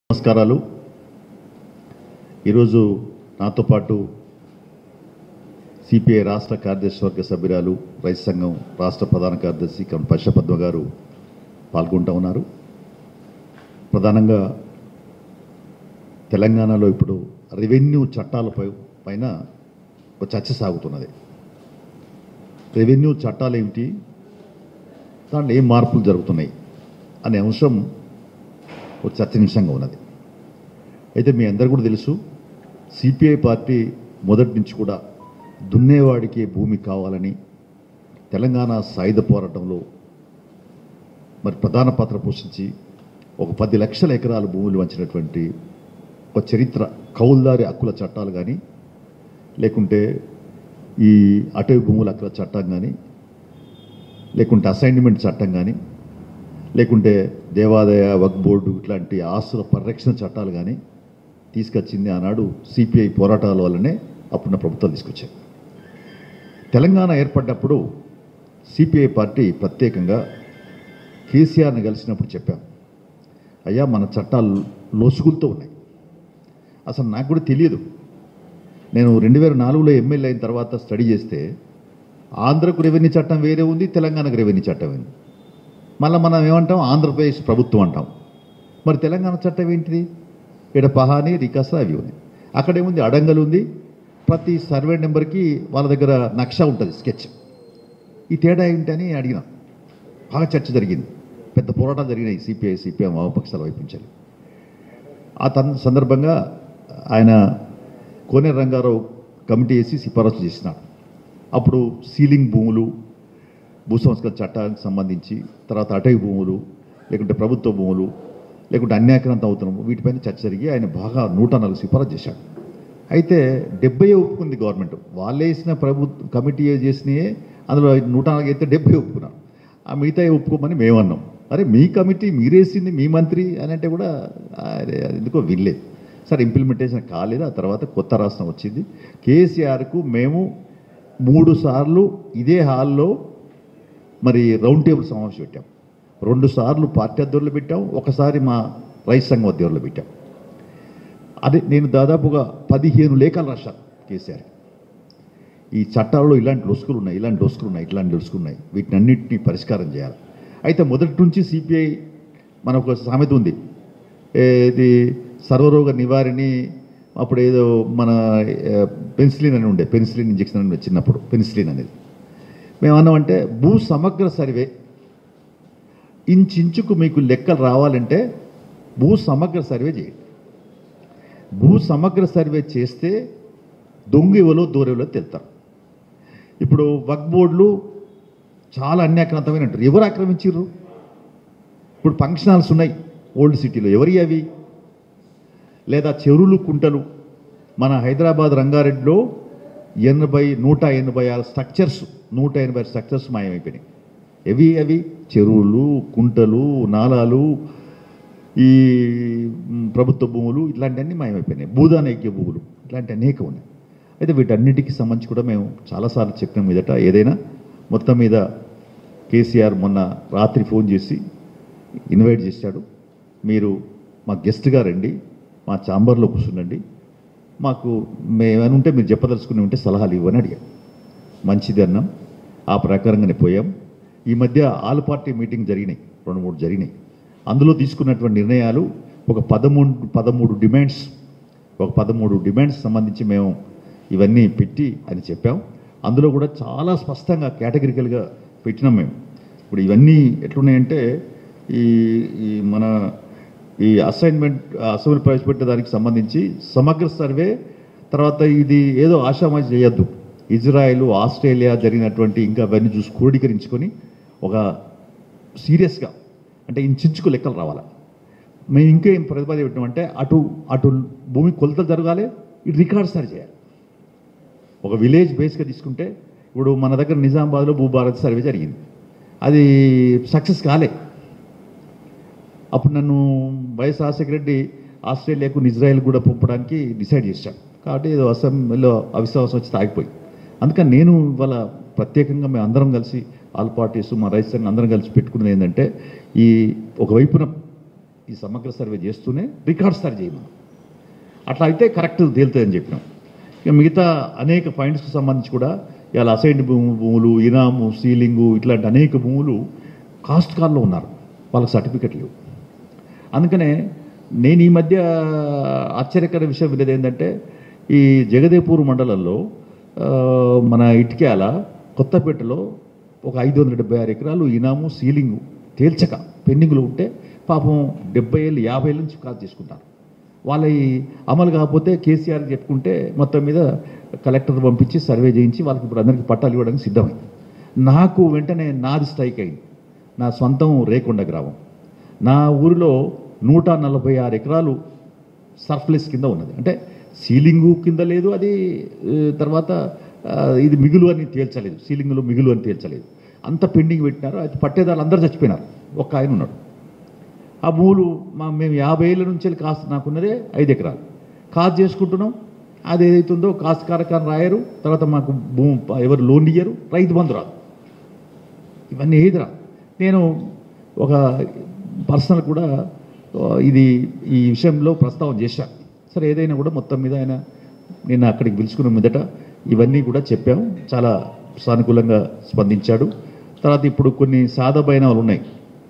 నమస్కారాలు ఈరోజు నాతో పాటు సిపిఐ రాష్ట్ర కార్యదర్శి వర్గ సభ్యురాలు రైతు సంఘం రాష్ట్ర ప్రధాన కార్యదర్శి కం పద్మ గారు పాల్గొంటూ ఉన్నారు ప్రధానంగా తెలంగాణలో ఇప్పుడు రెవెన్యూ చట్టాలపై పైన ఒక చర్చ సాగుతున్నది రెవెన్యూ చట్టాలు ఏమిటి దాంట్లో ఏం మార్పులు జరుగుతున్నాయి అనే అంశం ఒక చర్చనీయాంశంగా ఉన్నది అయితే మీ అందరు కూడా తెలుసు సిపిఐ పార్టీ మొదటి నుంచి కూడా దున్నేవాడికి భూమి కావాలని తెలంగాణ సాయుధ పోరాటంలో మరి ప్రధాన పాత్ర పోషించి ఒక పది లక్షల ఎకరాల భూములు వంచినటువంటి ఒక చరిత్ర కౌల్దారి హక్కుల చట్టాలు కానీ లేకుంటే ఈ అటవీ భూముల హక్కుల చట్టం కానీ లేకుంటే అసైన్మెంట్ చట్టం కానీ లేకుంటే దేవాదాయ వక్ బోర్డు ఇట్లాంటి ఆస్తుల పరిరక్షణ చట్టాలు కానీ తీసుకొచ్చింది ఆనాడు సిపిఐ పోరాటాల వల్లనే అప్పుడున్న ప్రభుత్వాలు తీసుకొచ్చాయి తెలంగాణ ఏర్పడ్డప్పుడు సిపిఐ పార్టీ ప్రత్యేకంగా కేసీఆర్ని కలిసినప్పుడు చెప్పాం అయ్యా మన చట్టాలు లోసుగులతో ఉన్నాయి అసలు నాకు కూడా తెలియదు నేను రెండు వేల నాలుగులో ఎమ్మెల్యే అయిన తర్వాత స్టడీ చేస్తే ఆంధ్రకు రెవెన్యూ చట్టం వేరే ఉంది తెలంగాణకు రెవెన్యూ చట్టం ఉంది మళ్ళీ మనం ఏమంటాం ఆంధ్రప్రదేశ్ ప్రభుత్వం అంటాం మరి తెలంగాణ చట్టం ఏంటిది ఇక్కడ పహాని రికాస అవి ఉన్నాయి అక్కడేముంది అడంగల్ ఉంది ప్రతి సర్వే నెంబర్కి వాళ్ళ దగ్గర నక్ష ఉంటుంది స్కెచ్ ఈ తేడా ఏంటని అడిగిన బాగా చర్చ జరిగింది పెద్ద పోరాటాలు జరిగినాయి సిపిఐ సిపిఎం వామపక్షాల వైపు నుంచి ఆ తన సందర్భంగా ఆయన కోనేరు రంగారావు కమిటీ వేసి సిఫారసు చేసినాడు అప్పుడు సీలింగ్ భూములు భూ సంస్కరణ చట్టానికి సంబంధించి తర్వాత అటవీ భూములు లేకుంటే ప్రభుత్వ భూములు లేకుంటే అన్యాక్రాంతం అవుతున్న వీటిపైన చర్చ జరిగి ఆయన బాగా నూట నాలుగు సిఫారసు చేశాడు అయితే డెబ్బై ఒప్పుకుంది గవర్నమెంట్ వాళ్ళే వేసిన ప్రభుత్వ కమిటీ చేసినయే అందులో నూట నాలుగు అయితే డెబ్బై ఒప్పుకున్నారు ఆ మిగతా ఒప్పుకోమని మేమన్నాం అరే మీ కమిటీ మీరేసింది మీ మంత్రి అని అంటే కూడా అరే అది ఎందుకో వినలేదు సరే ఇంప్లిమెంటేషన్ కాలేదు ఆ తర్వాత కొత్త రాష్ట్రం వచ్చింది కేసీఆర్కు మేము మూడు సార్లు ఇదే హాల్లో మరి రౌండ్ టేబుల్ సమావేశం పెట్టాం రెండు సార్లు పార్టీ అధ్యక్షులు పెట్టాం ఒకసారి మా రైతు సంఘం అధ్యక్షులు పెట్టాం అదే నేను దాదాపుగా పదిహేను లేఖలు రాశాను కేసీఆర్ ఈ చట్టాల్లో ఇలాంటి లొసుకులు ఉన్నాయి ఇలాంటి లొసుకులు ఉన్నాయి ఇట్లాంటి లొసుకులు ఉన్నాయి వీటిని అన్నింటినీ పరిష్కారం చేయాలి అయితే మొదటి నుంచి సిపిఐ మనకు ఒక సామెత ఉంది ఇది సర్వరోగ నివారిణి అప్పుడు ఏదో మన పెన్సిలిన్ అని ఉండే పెన్సిలిన్ ఇంజక్షన్ అని ఉండే చిన్నప్పుడు పెన్సిలిన్ అనేది మేమన్నామంటే భూ సమగ్ర సర్వే ఇంచుకు మీకు లెక్కలు రావాలంటే భూ సమగ్ర సర్వే చేయండి భూ సమగ్ర సర్వే చేస్తే దొంగ ఇవ్వలో దూరెవలో తెలుస్తారు ఇప్పుడు వక్ బోర్డులు చాలా అన్యాక్రాంతమైన అంటారు ఎవరు ఆక్రమించారు ఇప్పుడు ఫంక్షన్ హాల్స్ ఉన్నాయి ఓల్డ్ సిటీలో ఎవరి అవి లేదా చెరువులు కుంటలు మన హైదరాబాద్ రంగారెడ్డిలో ఎనభై నూట ఎనభై ఆరు స్ట్రక్చర్స్ నూట ఎనభై స్ట్రక్చర్స్ మాయమైపోయినాయి ఎవి అవి చెరువులు కుంటలు నాలాలు ఈ మ్, ప్రభుత్వ భూములు ఇట్లాంటివన్నీ మాయమైపోయినాయి భూదానైక్య భూములు ఇట్లాంటి అనేక ఉన్నాయి అయితే వీటన్నిటికీ సంబంధించి కూడా మేము చాలాసార్లు చెప్పిన మీదట ఏదైనా మొత్తం మీద కేసీఆర్ మొన్న రాత్రి ఫోన్ చేసి ఇన్వైట్ చేశాడు మీరు మా గెస్ట్గా రండి మా ఛాంబర్లో కూర్చుండండి మాకు మేమైనా ఉంటే మీరు చెప్పదలుచుకుని ఉంటే సలహాలు ఇవ్వని అడిగాం మంచిది అన్నాం ఆ ప్రకారంగానే పోయాం ఈ మధ్య ఆల్ పార్టీ మీటింగ్ జరిగినాయి రెండు మూడు జరిగినాయి అందులో తీసుకున్నటువంటి నిర్ణయాలు ఒక పదమూడు పదమూడు డిమాండ్స్ ఒక పదమూడు డిమాండ్స్ సంబంధించి మేము ఇవన్నీ పెట్టి అని చెప్పాం అందులో కూడా చాలా స్పష్టంగా కేటగిరికల్గా పెట్టినాం మేము ఇప్పుడు ఇవన్నీ ఎట్లున్నాయంటే ఈ ఈ మన ఈ అసైన్మెంట్ అసెంబ్లీ ప్రవేశపెట్టే దానికి సంబంధించి సమగ్ర సర్వే తర్వాత ఇది ఏదో ఆషామాషి చేయొద్దు ఇజ్రాయెల్ ఆస్ట్రేలియా జరిగినటువంటి ఇంకా అవన్నీ చూసి క్రోడీకరించుకొని ఒక సీరియస్గా అంటే ఇంచుకు లెక్కలు రావాలి మేము ఇంకా ఏం ప్రతిపాదన పెట్టామంటే అటు అటు భూమి కొలతలు జరగాలి ఇటు రికార్డ్ సరి చేయాలి ఒక విలేజ్ బేస్గా తీసుకుంటే ఇప్పుడు మన దగ్గర నిజామాబాద్లో భూభారత్ సర్వే జరిగింది అది సక్సెస్ కాలే అప్పుడు నన్ను వైఎస్ రాజశేఖర రెడ్డి ఆస్ట్రేలియాకు ఇజ్రాయెల్ కూడా పంపడానికి డిసైడ్ చేశాను కాబట్టి ఏదో అసెంబ్లీలో అవిశ్వాసం వచ్చి తాగిపోయి అందుకని నేను ఇవాళ ప్రత్యేకంగా మేము అందరం కలిసి ఆల్ పార్టీస్ మా రైతు సంఘం అందరం కలిసి పెట్టుకున్నది ఏంటంటే ఈ ఒకవైపున ఈ సమగ్ర సర్వే చేస్తూనే రికార్డ్ స్థాయి చేయమని అట్లా అయితే కరెక్ట్ తేలుతుందని చెప్పినాం ఇక మిగతా అనేక పాయింట్స్కి సంబంధించి కూడా ఇలా అసైన్డ్ భూము భూములు ఇనాము సీలింగు ఇట్లాంటి అనేక భూములు కాస్ట్ కార్లో ఉన్నారు వాళ్ళకి సర్టిఫికెట్ లేవు అందుకనే నేను ఈ మధ్య ఆశ్చర్యకర విషయం వినేది ఏంటంటే ఈ జగదేపూర్ మండలంలో ఆ, మన ఇటుక్యాల కొత్తపేటలో ఒక ఐదు వందల డెబ్బై ఆరు ఎకరాలు ఇనాము సీలింగు తేల్చక పెండింగ్లో ఉంటే పాపం డెబ్బై ఏళ్ళు యాభై ఏళ్ళ నుంచి కాదు చేసుకుంటారు వాళ్ళ ఈ అమలు కాకపోతే కేసీఆర్ చెప్పుకుంటే మొత్తం మీద కలెక్టర్ పంపించి సర్వే చేయించి వాళ్ళకి ఇప్పుడు అందరికీ పట్టాలు ఇవ్వడానికి సిద్ధమైంది నాకు వెంటనే నాది స్ట్రైక్ అయింది నా సొంతం రేకొండ గ్రామం నా ఊరిలో నూట నలభై ఆరు ఎకరాలు సర్ఫ్లెస్ కింద ఉన్నది అంటే సీలింగు కింద లేదు అది ఆ, తర్వాత ఆ, ఇది మిగులు అని తేల్చలేదు సీలింగులో మిగులు అని తేల్చలేదు అంత పెండింగ్ పెట్టినారు అది పట్టేదారు అందరూ చచ్చిపోయినారు ఒక్క ఆయన ఉన్నాడు ఆ భూములు మా మేము యాభై ఏళ్ళ నుంచి వెళ్ళి కాస్త నాకున్నదే ఐదు ఎకరాలు కాదు చేసుకుంటున్నాం అది ఏదైతుందో కాస్త కారకాన్ని రాయరు తర్వాత మాకు భూమి ఎవరు లోన్ ఇయ్యరు రైతు బంధు రాదు ఇవన్నీ ఏది రాదు నేను ఒక పర్సనల్ కూడా ఆ, ఇది ఈ విషయంలో ప్రస్తావన చేశాను సరే ఏదైనా కూడా మొత్తం మీద ఆయన నిన్న అక్కడికి పిలుచుకున్న మీదట ఇవన్నీ కూడా చెప్పాం చాలా సానుకూలంగా స్పందించాడు తర్వాత ఇప్పుడు కొన్ని సాధబైనాలు ఉన్నాయి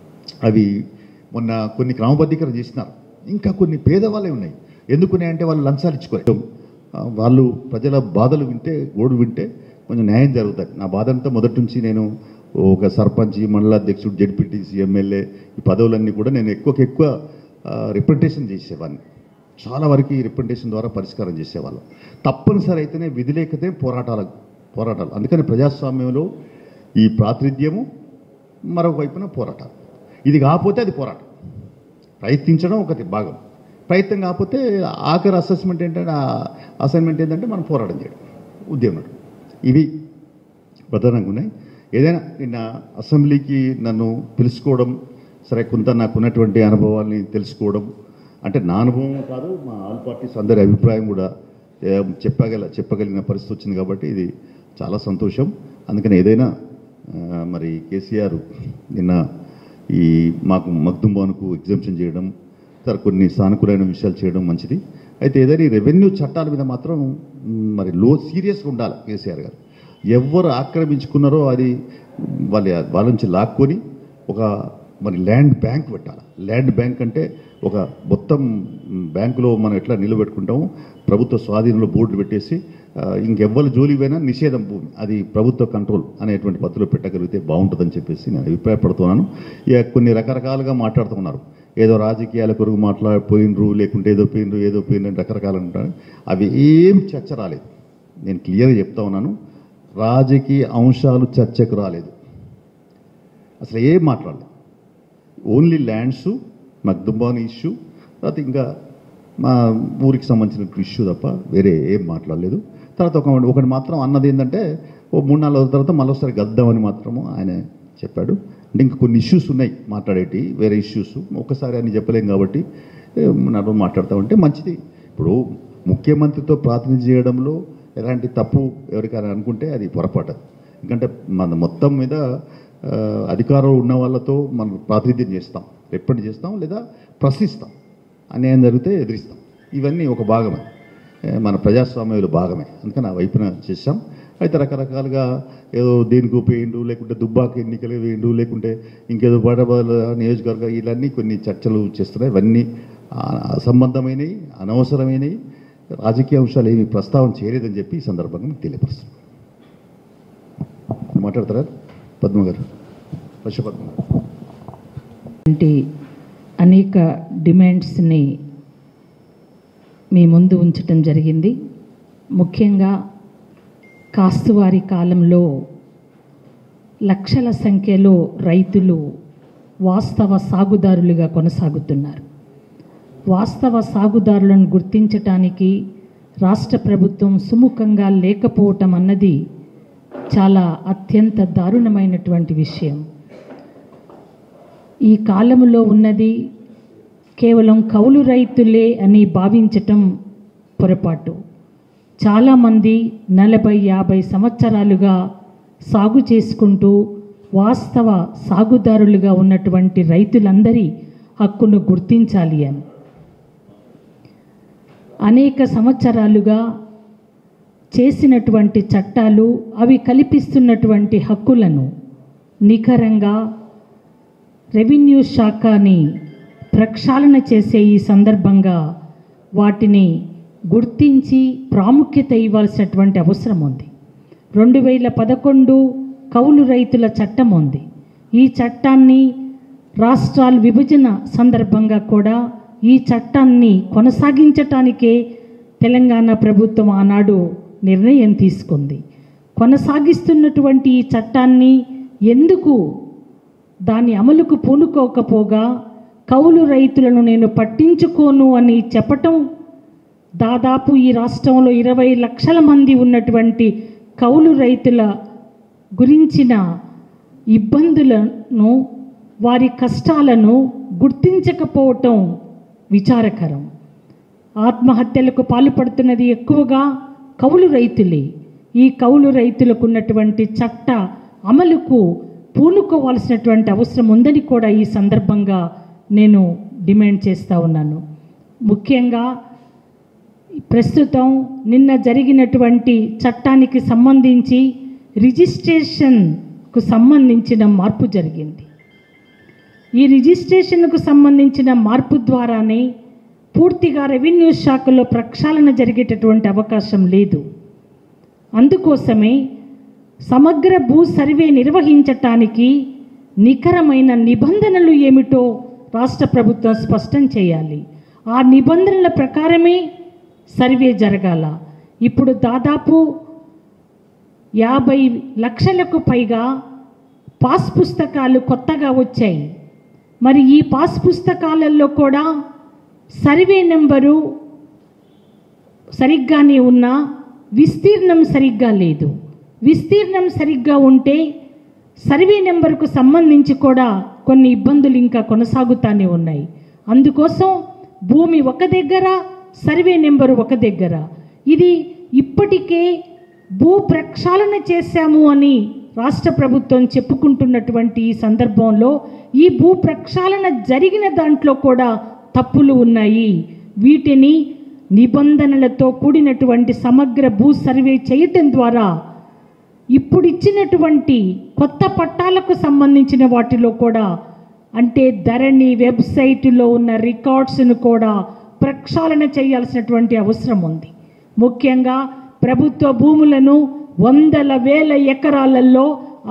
అవి మొన్న కొన్ని క్రమబద్ధీకరణ చేసినారు ఇంకా కొన్ని పేదవాళ్ళే ఉన్నాయి ఎందుకునే అంటే వాళ్ళు లంచాలు ఇచ్చుకోరు ఆ, వాళ్ళు ప్రజల బాధలు వింటే గోడు వింటే కొంచెం న్యాయం జరుగుతుంది నా బాధ అంతా మొదటి నుంచి నేను ఒక సర్పంచ్ మండలాధ్యక్షుడు జడ్పీటీసీ ఎమ్మెల్యే ఈ పదవులన్నీ కూడా నేను ఎక్కువకి ఎక్కువ రిప్రజెంటేషన్ చేసేవాడిని చాలా వరకు ఈ రిప్రజెంటేషన్ ద్వారా పరిష్కారం చేసేవాళ్ళం తప్పనిసరి అయితేనే విధి లేకపోతే పోరాటాలు పోరాటాలు అందుకని ప్రజాస్వామ్యంలో ఈ ప్రాతినిధ్యము మరొక వైపున పోరాటాలు ఇది కాకపోతే అది పోరాటం ప్రయత్నించడం ఒకటి భాగం ప్రయత్నం కాకపోతే ఆఖరి అసెస్మెంట్ ఏంటంటే అసైన్మెంట్ ఏంటంటే మనం పోరాటం చేయడం ఉద్యమం ఇవి ప్రధానంగా ఉన్నాయి ఏదైనా నిన్న అసెంబ్లీకి నన్ను పిలుచుకోవడం సరే కొంత నాకు ఉన్నటువంటి అనుభవాల్ని తెలుసుకోవడం అంటే నా అనుభవం కాదు మా ఆల్ పార్టీస్ అందరి అభిప్రాయం కూడా ఏ, చెప్పగల చెప్పగలిగిన పరిస్థితి వచ్చింది కాబట్టి ఇది చాలా సంతోషం అందుకని ఏదైనా ఆ, మరి కేసీఆర్ నిన్న ఈ మాకు మగ్దుంబానుకు ఎగ్జామ్షన్ చేయడం తర్వాత కొన్ని సానుకూలమైన విషయాలు చేయడం మంచిది అయితే ఏదైనా ఈ రెవెన్యూ చట్టాల మీద మాత్రం మ్, మరి లో సీరియస్గా ఉండాలి కేసీఆర్ గారు ఎవరు ఆక్రమించుకున్నారో అది వాళ్ళ వాళ్ళ నుంచి లాక్కొని ఒక మరి ల్యాండ్ బ్యాంక్ పెట్టాలి ల్యాండ్ బ్యాంక్ అంటే ఒక మొత్తం బ్యాంకులో మనం ఎట్లా నిలబెట్టుకుంటామో ప్రభుత్వ స్వాధీనంలో బోర్డు పెట్టేసి ఆ, ఇంకెవ్వరు జోలి పోయినా నిషేధం భూమి అది ప్రభుత్వ కంట్రోల్ అనేటువంటి పద్ధతిలో పెట్టగలిగితే బాగుంటుందని చెప్పేసి నేను అభిప్రాయపడుతున్నాను ఇక కొన్ని రకరకాలుగా మాట్లాడుతున్నారు ఏదో రాజకీయాల కొరకు మాట్లాడిపోయినరు లేకుంటే ఏదో పోయినరు ఏదో పోయినరు అని రకరకాలు అంటారు అవి ఏం చర్చ రాలేదు నేను క్లియర్గా చెప్తా ఉన్నాను రాజకీయ అంశాలు చర్చకు రాలేదు అసలు ఏం మాట్లాడలేదు ఓన్లీ ల్యాండ్స్ మగ్దుబాన్ ఇష్యూ తర్వాత ఇంకా మా ఊరికి సంబంధించిన ఇష్యూ తప్ప వేరే ఏం మాట్లాడలేదు తర్వాత ఒక ఒకటి మాత్రం అన్నది ఏంటంటే ఓ మూడు నాలుగు రోజుల తర్వాత మళ్ళీ ఒకసారి గద్దామని మాత్రము ఆయన చెప్పాడు అంటే ఇంకా కొన్ని ఇష్యూస్ ఉన్నాయి మాట్లాడేటి వేరే ఇష్యూస్ ఒక్కసారి అని చెప్పలేం కాబట్టి ఏ, నన్ను మాట్లాడతామంటే మంచిది ఇప్పుడు ముఖ్యమంత్రితో ప్రాతినిధ్యం చేయడంలో ఎలాంటి తప్పు ఎవరికైనా అనుకుంటే అది పొరపాటు ఎందుకంటే మన మొత్తం మీద ఆ, అధికారం ఉన్న వాళ్ళతో మనం ప్రాతినిధ్యం చేస్తాం రిప్రజెంట్ చేస్తాం లేదా ప్రశ్నిస్తాం అన్యాయం జరిగితే ఎదిరిస్తాం ఇవన్నీ ఒక భాగమే ఏ, మన ప్రజాస్వామ్యంలో భాగమే అందుకని ఆ వైపున చేశాం అయితే రకరకాలుగా ఏదో దేనికి ఉపయోగిండు లేకుంటే దుబ్బాక ఎన్నికలు వేయండు లేకుంటే ఇంకేదో బడబల నియోజకవర్గ ఇవన్నీ కొన్ని చర్చలు చేస్తున్నాయి ఇవన్నీ ఆ, అసంబద్ధమైనవి అనవసరమైనవి రాజకీయ అంశాలు ఏమి ప్రస్తావన చేయలేదని చెప్పి ఈ సందర్భంగా మీకు తెలియపరుస్తున్నాను మాట్లాడతారా పద్మ గారు పశు పద్మ గారు వంటి అనేక డిమాండ్స్ని మీ ముందు ఉంచటం జరిగింది ముఖ్యంగా కాస్తువారి కాలంలో లక్షల సంఖ్యలో రైతులు వాస్తవ సాగుదారులుగా కొనసాగుతున్నారు వాస్తవ సాగుదారులను గుర్తించటానికి రాష్ట్ర ప్రభుత్వం సుముఖంగా లేకపోవటం అన్నది చాలా అత్యంత దారుణమైనటువంటి విషయం ఈ కాలములో ఉన్నది కేవలం కౌలు రైతులే అని భావించటం పొరపాటు చాలామంది నలభై యాభై సంవత్సరాలుగా సాగు చేసుకుంటూ వాస్తవ సాగుదారులుగా ఉన్నటువంటి రైతులందరి హక్కును గుర్తించాలి అని అనేక సంవత్సరాలుగా చేసినటువంటి చట్టాలు అవి కల్పిస్తున్నటువంటి హక్కులను నిఖరంగా రెవెన్యూ శాఖని ప్రక్షాళన చేసే ఈ సందర్భంగా వాటిని గుర్తించి ప్రాముఖ్యత ఇవ్వాల్సినటువంటి అవసరం ఉంది రెండు వేల పదకొండు కౌలు రైతుల చట్టం ఉంది ఈ చట్టాన్ని రాష్ట్రాల విభజన సందర్భంగా కూడా ఈ చట్టాన్ని కొనసాగించటానికే తెలంగాణ ప్రభుత్వం ఆనాడు నిర్ణయం తీసుకుంది కొనసాగిస్తున్నటువంటి ఈ చట్టాన్ని ఎందుకు దాని అమలుకు పూనుకోకపోగా కౌలు రైతులను నేను పట్టించుకోను అని చెప్పటం దాదాపు ఈ రాష్ట్రంలో ఇరవై లక్షల మంది ఉన్నటువంటి కౌలు రైతుల గురించిన ఇబ్బందులను వారి కష్టాలను గుర్తించకపోవటం విచారకరం ఆత్మహత్యలకు పాల్పడుతున్నది ఎక్కువగా కౌలు రైతులే ఈ కౌలు రైతులకు ఉన్నటువంటి చట్ట అమలుకు పూనుకోవాల్సినటువంటి అవసరం ఉందని కూడా ఈ సందర్భంగా నేను డిమాండ్ చేస్తూ ఉన్నాను ముఖ్యంగా ప్రస్తుతం నిన్న జరిగినటువంటి చట్టానికి సంబంధించి రిజిస్ట్రేషన్కు సంబంధించిన మార్పు జరిగింది ఈ రిజిస్ట్రేషన్కు సంబంధించిన మార్పు ద్వారానే పూర్తిగా రెవెన్యూ శాఖలో ప్రక్షాళన జరిగేటటువంటి అవకాశం లేదు అందుకోసమే సమగ్ర భూ సర్వే నిర్వహించటానికి నికరమైన నిబంధనలు ఏమిటో రాష్ట్ర ప్రభుత్వం స్పష్టం చేయాలి ఆ నిబంధనల ప్రకారమే సర్వే జరగాల ఇప్పుడు దాదాపు యాభై లక్షలకు పైగా పాస్ పుస్తకాలు కొత్తగా వచ్చాయి మరి ఈ పాస్ పుస్తకాలలో కూడా సర్వే నెంబరు సరిగ్గానే ఉన్నా విస్తీర్ణం సరిగ్గా లేదు విస్తీర్ణం సరిగ్గా ఉంటే సర్వే నెంబర్కు సంబంధించి కూడా కొన్ని ఇబ్బందులు ఇంకా కొనసాగుతానే ఉన్నాయి అందుకోసం భూమి ఒక దగ్గర సర్వే నెంబరు ఒక దగ్గర ఇది ఇప్పటికే భూ ప్రక్షాళన చేశాము అని రాష్ట్ర ప్రభుత్వం చెప్పుకుంటున్నటువంటి ఈ సందర్భంలో ఈ భూ ప్రక్షాళన జరిగిన దాంట్లో కూడా తప్పులు ఉన్నాయి వీటిని నిబంధనలతో కూడినటువంటి సమగ్ర భూ సర్వే చేయటం ద్వారా ఇప్పుడు ఇచ్చినటువంటి కొత్త పట్టాలకు సంబంధించిన వాటిలో కూడా అంటే ధరణి వెబ్సైటులో ఉన్న రికార్డ్స్ను కూడా ప్రక్షాళన చేయాల్సినటువంటి అవసరం ఉంది ముఖ్యంగా ప్రభుత్వ భూములను వందల వేల ఎకరాలలో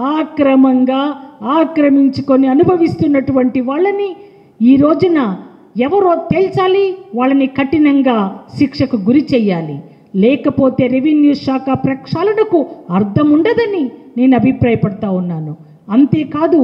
ఆక్రమంగా ఆక్రమించుకొని అనుభవిస్తున్నటువంటి వాళ్ళని ఈ రోజున ఎవరో తేల్చాలి వాళ్ళని కఠినంగా శిక్షకు గురి చేయాలి లేకపోతే రెవెన్యూ శాఖ ప్రక్షాళనకు అర్థం ఉండదని నేను అభిప్రాయపడతా ఉన్నాను అంతేకాదు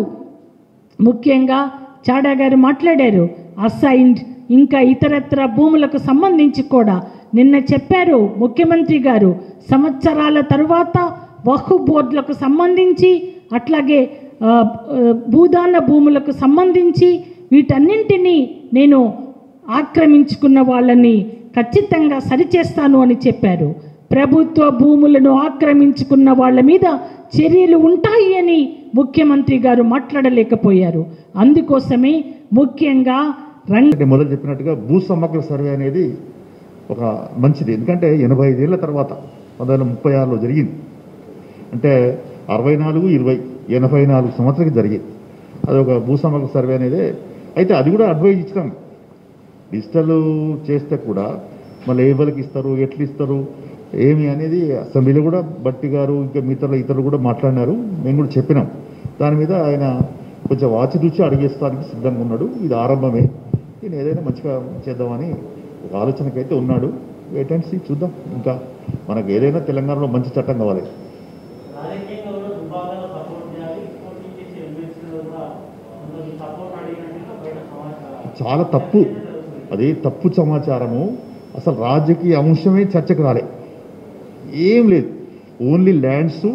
ముఖ్యంగా చాడా గారు మాట్లాడారు అసైన్డ్ ఇంకా ఇతరత్ర భూములకు సంబంధించి కూడా నిన్న చెప్పారు ముఖ్యమంత్రి గారు సంవత్సరాల తరువాత వహు బోర్డులకు సంబంధించి అట్లాగే ఆ, ఆ, భూదాన భూములకు సంబంధించి వీటన్నింటినీ నేను ఆక్రమించుకున్న వాళ్ళని ఖచ్చితంగా సరిచేస్తాను అని చెప్పారు ప్రభుత్వ భూములను ఆక్రమించుకున్న వాళ్ళ మీద చర్యలు ఉంటాయి అని ముఖ్యమంత్రి గారు మాట్లాడలేకపోయారు అందుకోసమే ముఖ్యంగా రంగ అంటే మొదలు చెప్పినట్టుగా భూ సమగ్ర సర్వే అనేది ఒక మంచిది ఎందుకంటే ఎనభై ఐదేళ్ల తర్వాత పంతొమ్మిది వందల ముప్పై ఆరులో జరిగింది అంటే అరవై నాలుగు ఇరవై ఎనభై నాలుగు సంవత్సరాలకి జరిగింది అది ఒక భూ సమగ్ర సర్వే అనేది అయితే అది కూడా అడ్వైజ్ ఇచ్చినాం డిజిటల్ చేస్తే కూడా మళ్ళీ ఏ వాళ్ళకి ఇస్తారు ఎట్లు ఇస్తారు ఏమి అనేది అసెంబ్లీలో కూడా బట్టి గారు ఇంకా మిగతా ఇతరులు కూడా మాట్లాడినారు మేము కూడా చెప్పినాం దాని మీద ఆయన కొంచెం వాచి చూచి అడిగేస్తానికి సిద్ధంగా ఉన్నాడు ఇది ఆరంభమే నేను ఏదైనా మంచిగా చేద్దామని ఒక ఆలోచనకైతే ఉన్నాడు వెయిట్ అండ్ సీ చూద్దాం ఇంకా మనకు ఏదైనా తెలంగాణలో మంచి చట్టం కావాలి రాజకీయంగా కూడా దుబ్బాకలో సపోర్ట్ చేయాలి పోటీ చేసే ఎమ్మెల్సీలో కూడా కొందరు సపోర్ట్ అడిగినట్టుగా బయట సమాచారం చాలా తప్పు అది తప్పు సమాచారము అసలు రాజకీయ అంశమే చర్చకు రాలే ఏం లేదు ఓన్లీ ల్యాండ్స్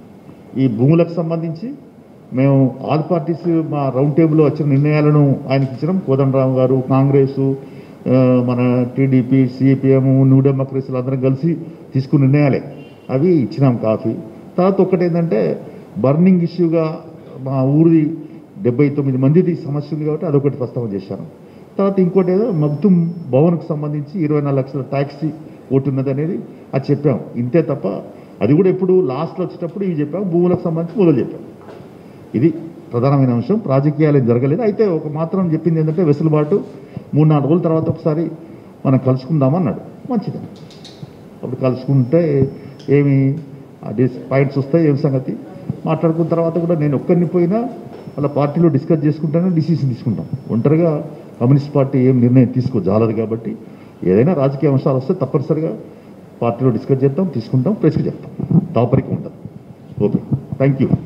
ఈ భూములకు సంబంధించి మేము ఆల్ పార్టీస్ మా రౌండ్ టేబుల్లో వచ్చిన నిర్ణయాలను ఆయనకి ఇచ్చినాం కోదండరావు గారు కాంగ్రెస్ ఆ, మన టీడీపీ సిపిఎం న్యూ డెమోక్రసీలు అందరం కలిసి తీసుకున్న నిర్ణయాలే అవి ఇచ్చినాం కాఫీ తర్వాత ఒకటి ఏంటంటే బర్నింగ్ ఇష్యూగా మా ఊరి డెబ్బై తొమ్మిది మందిది సమస్య ఉంది కాబట్టి అదొకటి ప్రస్తావన చేశాను తర్వాత ఇంకోటి ఏదో మగ్దుమ్ భవన్కు సంబంధించి ఇరవై నాలుగు లక్షల ట్యాక్సీ ఓటు ఉన్నది అనేది అది చెప్పాం ఇంతే తప్ప అది కూడా ఎప్పుడు లాస్ట్లో వచ్చేటప్పుడు ఇవి చెప్పాం భూములకు సంబంధించి మొదలు చెప్పాం ఇది ప్రధానమైన అంశం రాజకీయాలు ఏం జరగలేదు అయితే ఒక మాత్రం చెప్పింది ఏంటంటే వెసులుబాటు మూడు నాలుగు రోజుల తర్వాత ఒకసారి మనం కలుసుకుందామన్నాడు మంచిది అప్పుడు కలుసుకుంటే ఏమి పాయింట్స్ వస్తాయి ఏం సంగతి మాట్లాడుకున్న తర్వాత కూడా నేను ఒక్కరిని పోయినా వాళ్ళ పార్టీలో డిస్కస్ చేసుకుంటాను డిసిషన్ తీసుకుంటాం ఒంటరిగా కమ్యూనిస్ట్ పార్టీ ఏం నిర్ణయం తీసుకో జాలదు కాబట్టి ఏదైనా రాజకీయ అంశాలు వస్తే తప్పనిసరిగా పార్టీలో డిస్కస్ చేద్దాం తీసుకుంటాం ప్రెస్కి చెప్తాం తాపరికి ఉంటుంది ఓకే థ్యాంక్ యూ